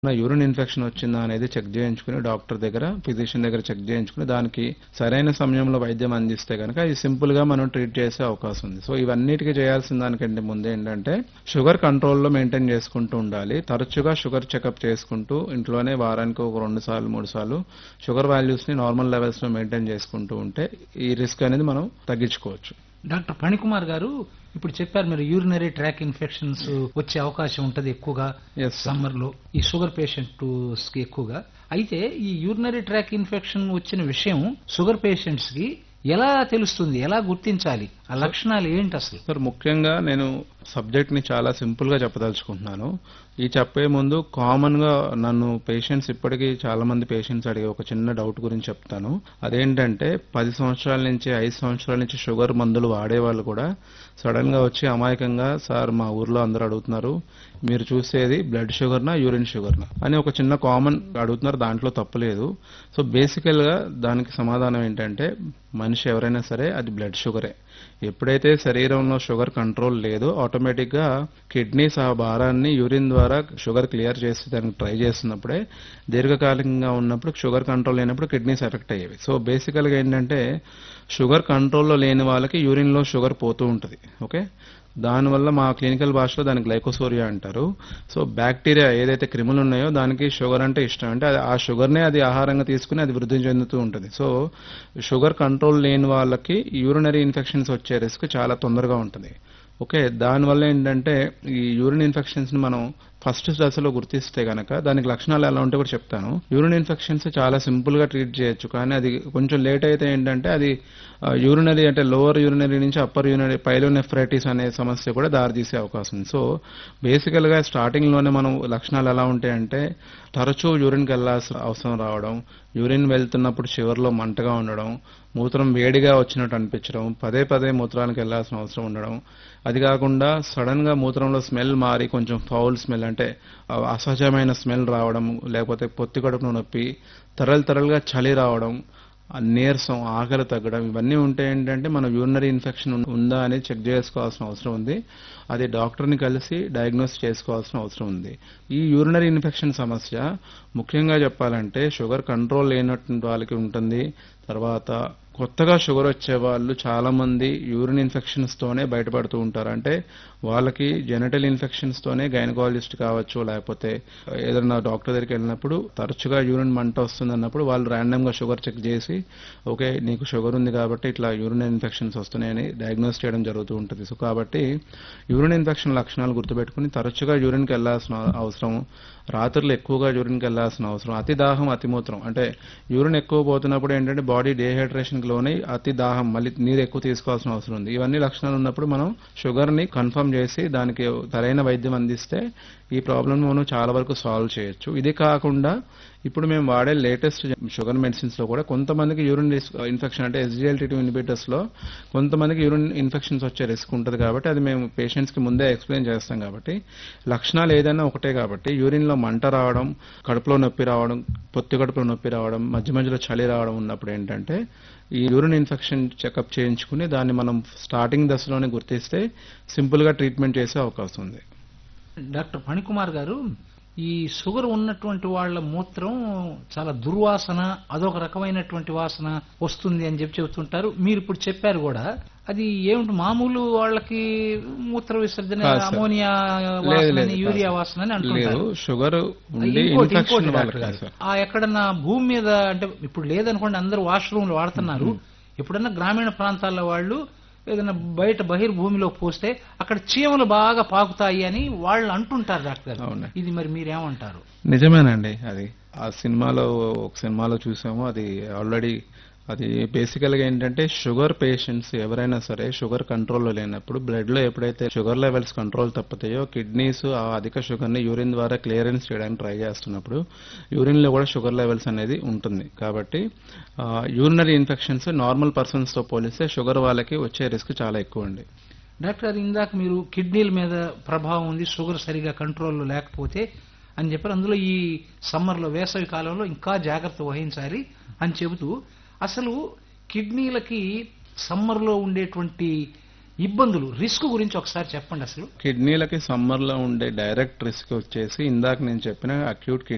నా urine infection వచ్చిందా అనేది చెక్ చేయించుకుని డాక్టర్ దగ్గర ఫిజిషియన్ దగ్గర చెక్ చేయించుకుని దానికి సరైన సమయంలో వైద్యం అందిస్తే కనుక ఇది సింపుల్ గా మనం ట్రీట్ చేసే అవకాశం ఉంది సో ఇవన్నిటికీ చేయాల్సిన దానికంటే ముందు ఏంటంటే షుగర్ కంట్రోల్లో మెయింటైన్ చేసుకుంటూ ఉండాలి తరచుగా షుగర్ చెకప్ చేసుకుంటూ ఇంట్లోనే వారానికి ఒక రెండు సార్లు మూడు సార్లు షుగర్ వాల్యూస్ ని నార్మల్ లెవెల్స్ లో మెయింటైన్ చేసుకుంటూ ఉంటే ఈ రిస్క్ అనేది మనం తగ్గించుకోవచ్చు డాక్టర్ ఫణికుమార్ గారు ఇప్పుడు చెప్పారు మీరు యూరినరీ ట్రాక్ ఇన్ఫెక్షన్స్ వచ్చే అవకాశం ఉంటది ఎక్కువగా Yes, sir. సమ్మర్ లో ఈ షుగర్ పేషెంట్స్ కి ఎక్కువగా అయితే ఈ యూరినరీ ట్రాక్ ఇన్ఫెక్షన్ వచ్చిన విషయం షుగర్ పేషెంట్స్ కి ఎలా తెలుస్తుంది ఎలా గుర్తించాలి ఆ లక్షణాలు ఏంటి అసలు సార్ ముఖ్యంగా నేను సబ్జెక్ట్ ని చాలా సింపుల్ గా చెప్పదలుచుకుంటున్నాను ఈ చెప్పే ముందు కామన్ గా నన్ను పేషెంట్స్ ఇప్పటికీ చాలా మంది పేషెంట్స్ అడిగే ఒక చిన్న డౌట్ గురించి చెప్తాను అదేంటంటే పది సంవత్సరాల నుంచి ఐదు సంవత్సరాల నుంచి షుగర్ మందులు వాడే వాళ్ళు కూడా సడన్ గా వచ్చి అమాయకంగా సార్ మా ఊర్లో అందరూ అడుగుతున్నారు మీరు చూసేది బ్లడ్ షుగర్నా యూరిన్ షుగర్నా అని ఒక చిన్న కామన్ అడుగుతున్నారు దాంట్లో తప్పులేదు సో బేసికల్ గా దానికి సమాధానం ఏంటంటే మనిషి ఎవరైనా సరే అది బ్లడ్ షుగరే ఎప్పుడైతే శరీరంలో షుగర్ కంట్రోల్ లేదో ఆటోమేటిక్ గా కిడ్నీస్ ఆ భారాన్ని యూరిన్ ద్వారా షుగర్ క్లియర్ చేసి దానికి ట్రై చేస్తున్నప్పుడే దీర్ఘకాలికంగా ఉన్నప్పుడు షుగర్ కంట్రోల్ లేనప్పుడు కిడ్నీస్ ఎఫెక్ట్ అయ్యేవి సో బేసికల్ గా ఏంటంటే షుగర్ కంట్రోల్లో లేని వాళ్ళకి యూరిన్ లో షుగర్ పోతూ ఉంటుంది ఓకే దానివల్ల మా క్లినికల్ భాషలో దానికి గ్లైకోసోరియా అంటారు సో బ్యాక్టీరియా ఏదైతే క్రిములు ఉన్నాయో దానికి షుగర్ అంటే ఇష్టం అంటే అది ఆ షుగర్నే అది ఆహారంగా తీసుకుని అది వృద్ధి చెందుతూ ఉంటుంది సో షుగర్ కంట్రోల్ లేని వాళ్ళకి యూరినరీ ఇన్ఫెక్షన్స్ వచ్చే రిస్క్ చాలా తొందరగా ఉంటుంది ఓకే దానివల్ల ఏంటంటే ఈ యూరిన్ ఇన్ఫెక్షన్స్ ని మనం ఫస్ట్ దశలో గుర్తిస్తే గనక దానికి లక్షణాలు ఎలా ఉంటే కూడా చెప్తాను యూరిన్ ఇన్ఫెక్షన్స్ చాలా సింపుల్ గా ట్రీట్ చేయొచ్చు కానీ అది కొంచెం లేట్ అయితే ఏంటంటే అది యూరినరీ అంటే లోవర్ యూరినరీ నుంచి అప్పర్ యూరినరీ పైలోనెఫ్రైటిస్ అనే సమస్య కూడా దారితీసే అవకాశం ఉంది సో బేసికల్ గా స్టార్టింగ్ లోనే మనం లక్షణాలు ఎలా ఉంటాయంటే తరచూ యూరిన్కి వెళ్ళాల్సిన అవసరం రావడం యూరిన్ వెళ్తున్నప్పుడు చివరిలో మంటగా ఉండడం మూత్రం వేడిగా వచ్చినట్టు అనిపించడం పదే పదే మూత్రానికి వెళ్లాల్సిన అవసరం ఉండడం అది కాకుండా సడన్ గా మూత్రంలో స్మెల్ మారి కొంచెం ఫౌల్ స్మెల్ అంటే ఆ అసహజమైన స్మెల్ రావడం లేకపోతే పొత్తి కడుపున నొప్పి తరలు తరలుగా చలి రావడం ఆ నీరసం ఆకలి తగ్గడం ఇవన్నీ ఉంటే ఏంటంటే మనం యూరినరీ ఇన్ఫెక్షన్ ఉందా అని చెక్ చేసుకోవాల్సిన అవసరం ఉంది అది డాక్టర్ని కలిసి డయాగ్నోస్ చేసుకోవాల్సిన అవసరం ఉంది ఈ యూరినరీ ఇన్ఫెక్షన్ సమస్య ముఖ్యంగా చెప్పాలంటే షుగర్ కంట్రోల్ లేనటువంటి వాళ్ళకి ఉంటుంది తర్వాత కొత్తగా షుగర్ వచ్చే వాళ్ళు చాలా మంది యూరిన్ ఇన్ఫెక్షన్స్ తోనే బయటపడుతూ ఉంటారు అంటే వాళ్ళకి జెనటల్ ఇన్ఫెక్షన్స్ తోనే గైనకాలజిస్ట్ కావచ్చు లేకపోతే ఏదైనా డాక్టర్ దగ్గరికి వెళ్ళినప్పుడు తరచుగా యూరిన్ మంట వస్తుంది అన్నప్పుడు వాళ్ళు ర్యాండమ్ గా షుగర్ చెక్ చేసి ఓకే నీకు షుగర్ ఉంది కాబట్టి ఇట్లా యూరిన్ ఇన్ఫెక్షన్స్ వస్తున్నాయని డయాగ్నోస్ చేయడం జరుగుతూ ఉంటుంది సో కాబట్టి యూరిన్ ఇన్ఫెక్షన్ లక్షణాలు గుర్తుపెట్టుకుని తరచుగా యూరిన్కి వెళ్లాల్సిన అవసరం రాత్రులు ఎక్కువగా యూరిన్కి వెళ్లాల్సిన అవసరం అతి దాహం అతి మూత్రం అంటే యూరిన్ ఎక్కువ పోతున్నప్పుడు ఏంటంటే బాడీ డిహైడ్రేషన్కి లోనై అతి దాహం మళ్ళీ నీరు ఎక్కువ తీసుకోవాల్సిన అవసరం ఉంది ఇవన్నీ లక్షణాలు ఉన్నప్పుడు మనం షుగర్ ని కన్ఫర్మ్ చేసి దానికి సరైన వైద్యం అందిస్తే ఈ ప్రాబ్లమ్ మనం చాలా వరకు సాల్వ్ చేయొచ్చు ఇది కాకుండా ఇప్పుడు మేము వాడే లేటెస్ట్ షుగర్ మెడిసిన్స్ లో కూడా కొంతమందికి యూరిన్ ఇన్ఫెక్షన్ అంటే ఎస్జిఎల్టీ టూ ఇన్హిబిటర్స్ లో కొంతమందికి యూరిన్ ఇన్ఫెక్షన్స్ వచ్చే రిస్క్ ఉంటుంది కాబట్టి అది మేము పేషెంట్స్ కి ముందే ఎక్స్ప్లెయిన్ చేస్తాం కాబట్టి లక్షణాలు ఏదైనా ఒకటే కాబట్టి యూరిన్ లో మంట రావడం కడుపులో నొప్పి రావడం పొత్తి కడుపులో నొప్పి రావడం మధ్య మధ్యలో చలి రావడం ఉన్నప్పుడు ఏంటంటే ఈ యూరిన్ ఇన్ఫెక్షన్ చెకప్ చేయించుకుని దాన్ని మనం స్టార్టింగ్ దశలోనే గుర్తిస్తే సింపుల్ గా ట్రీట్మెంట్ చేసే అవకాశం ఉంది డాక్టర్ ఫణికుమార్ గారు ఈ షుగర్ ఉన్నటువంటి వాళ్ళ మూత్రం చాలా దుర్వాసన అదొక రకమైనటువంటి వాసన వస్తుంది అని చెప్పి చెబుతుంటారు మీరు ఇప్పుడు చెప్పారు కూడా అది ఏమిటి మామూలు వాళ్ళకి మూత్ర విసర్జన కాదు సార్. అమోనియా లేదు, వాసన లేదు, యూరియా కాదు. వాసన అని లేదు అంటుంటారు షుగర్ ఉండి ఇంకోటి ఇన్ఫెక్షన్ ఇంకోటి వాళ్ళకి డాక్టర్ కాదు గారు. సార్ ఆ ఎక్కడన్నా భూమి మీద అంటే ఇప్పుడు లేదనుకోండి అందరూ వాష్రూమ్లు వాడుతున్నారు ఎప్పుడన్నా గ్రామీణ ప్రాంతాల్లో వాళ్ళు ఏదైనా బయట బహిర్భూమిలో పోస్తే అక్కడ చీమలు బాగా పాకుతాయి అని వాళ్ళు అంటుంటారు డాక్టర్ గారు. అవును. ఇది మరి మీరేమంటారు నిజమేనండి అది ఆ సినిమాలో ఒక సినిమాలో చూసాము అది ఆల్రెడీ అది బేసికల్ గా ఏంటంటే షుగర్ పేషెంట్స్ ఎవరైనా సరే షుగర్ కంట్రోల్లో లేనప్పుడు బ్లడ్ లో ఎప్పుడైతే షుగర్ లెవెల్స్ కంట్రోల్ తప్పుతాయో కిడ్నీస్ ఆ అధిక షుగర్ ని యూరిన్ ద్వారా క్లియరెన్స్ చేయడానికి ట్రై చేస్తున్నప్పుడు యూరిన్ లో కూడా షుగర్ లెవెల్స్ అనేది ఉంటుంది కాబట్టి యూరినరీ ఇన్ఫెక్షన్స్ నార్మల్ పర్సన్స్ తో పోలిస్తే షుగర్ వాళ్ళకి వచ్చే రిస్క్ చాలా ఎక్కువ అండి డాక్టర్ గారు ఇందాక మీరు కిడ్నీల మీద ప్రభావం ఉంది షుగర్ సరిగా కంట్రోల్లో లేకపోతే అని చెప్పారు అందులో ఈ సమ్మర్లో వేసవి కాలంలో ఇంకా జాగ్రత్త వహించాలి అని చెబుతూ అసలు కిడ్నీలకి సమ్మర్లో ఉండేటువంటి ఇబ్బందులు రిస్క్ గురించి ఒకసారి చెప్పండి అసలు కిడ్నీలకి సమ్మర్ లో ఉండే డైరెక్ట్ రిస్క్ వచ్చేసి ఇందాక నేను చెప్పిన అక్యూట్